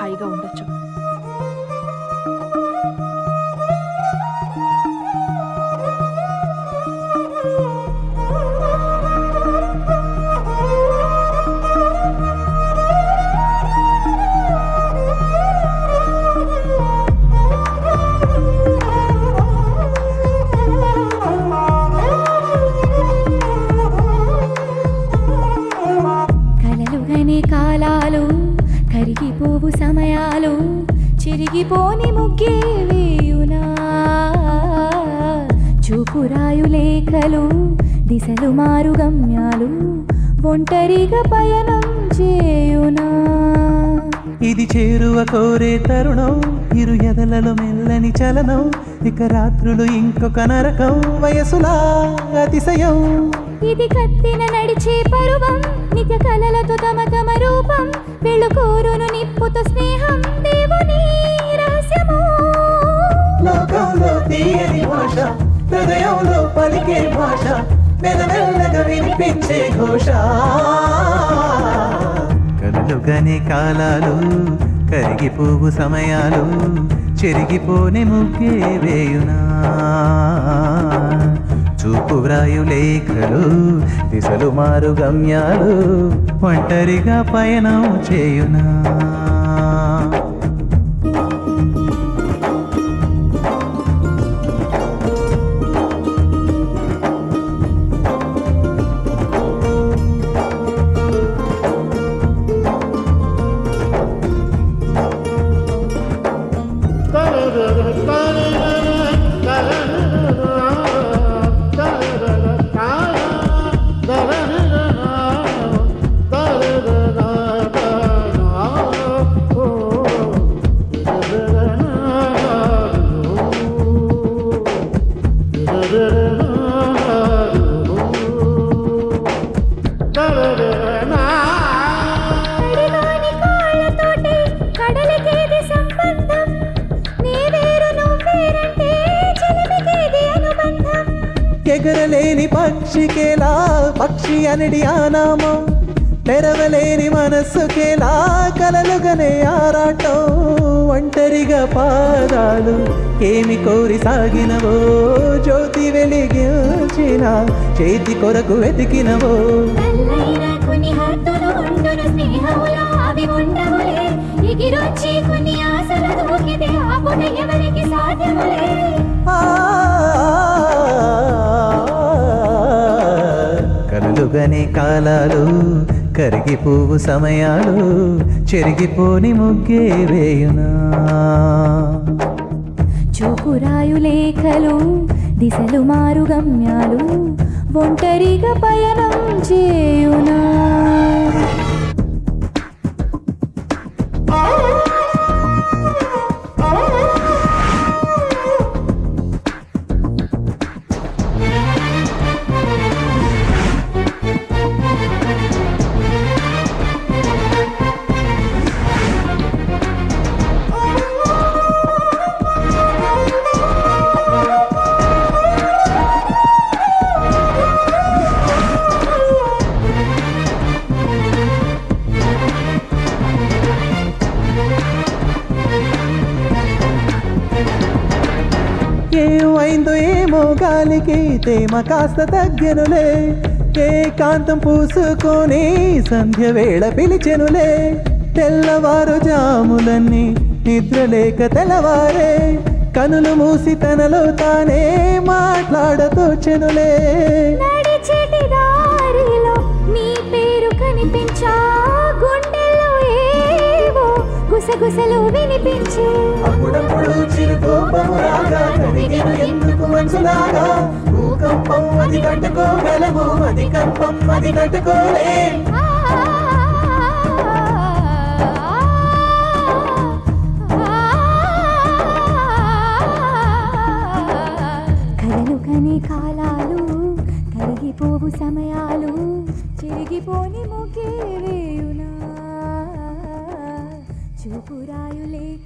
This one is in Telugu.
హాయిగా ఉండొచ్చు కలలుగనే కాలాలు కరిగిపోవు సమయాలు చిరిగిపోని ముగ్గే వేయునా చూపురాయు లేఖలు దిశలు మారు గమ్యాలు ఒంటరిగా పయనం చేయునా ఇది చేరువ కోరే తరుణం ఇరు ఎదలలో మెల్లని చలనం ఇక రాత్రులు ఇంకొక నరకం వయసులా అతిశయం ఇది కత్తిన నడిచే పరువం నిత్య కలలతో తమ తమ రూపం వెళుకోరును నిప్పుతో స్నేహం దేవుని రహస్యము లోకంలో తీయని భాష హృదయంలో పలికే భాష మెల్లమెల్లగా వినిపించే ఘోష కలలుగనే కాలాలు కరిగిపోవు సమయాలు చెరిగిపోని ముగ్గే వేయునా చూపు వ్రాయు లేఖలు దిశలు మారు గమ్యాలు ఒంటరిగా పయనం చేయునా కడిగాని కాళ్ళతోటి కడలికేది సంబంధం నీ వేరు నువ్వేరంటే చెలిమికేది అనుబంధం ఎగరలేని పక్షికేలా పక్షి అనడి ఆనామం తెరవలేని మనస్సుకేలా కలలుగనే ఆరాటం ఒంటరిగా పాదాలు ఏమి కోరి సాగినవో జ్యోతి వెలిగించిన చేతి కొరకు వెతికినవో తల్లైన కొన్ని హద్దులు ఉండును స్నేహములో అవి ఉండవులే ఎగిరొచ్చి కొన్ని ఆశల దూకితే ఆపుట ఎవరికి సాధ్యములే ఆ కలలుగనే కాలాలు కరిగిపోవు సమయాలు చెరిగిపోని ముగ్గే వేయునా చూపురాయు లేఖలు దిశలు మారు గమ్యాలు ఒంటరిగా పయనం చేయునా ఏమైందో ఏమో గాలికి తేమ కాస్త తగ్గెనులే ఏకాంతం పూసుకొని సంధ్య వేళ పిలిచెనులే తెల్లవారు జాములన్నీ నిద్రలేక తెల్లవారే కనులు మూసి తనలో తానే మాట్లాడతోచెనులే నడిచేటి దారిలో నీ పేరు కనిపించా గుండెల్లో ఏవో గుసగుసలు వినిపించే అప్పుడప్పుడు చిరుకోపము రాగా కరిగిన ఎందుకు మనసులాగా భూకంపం అది కట్టుకోగలము అది కంపం అది కట్టుకోలే ఆ, కలలు కనే కాలాలు కరిగిపోవు సమయాలు చిరిగిపోని ముగే వేయునా చూపురాయు లేఖ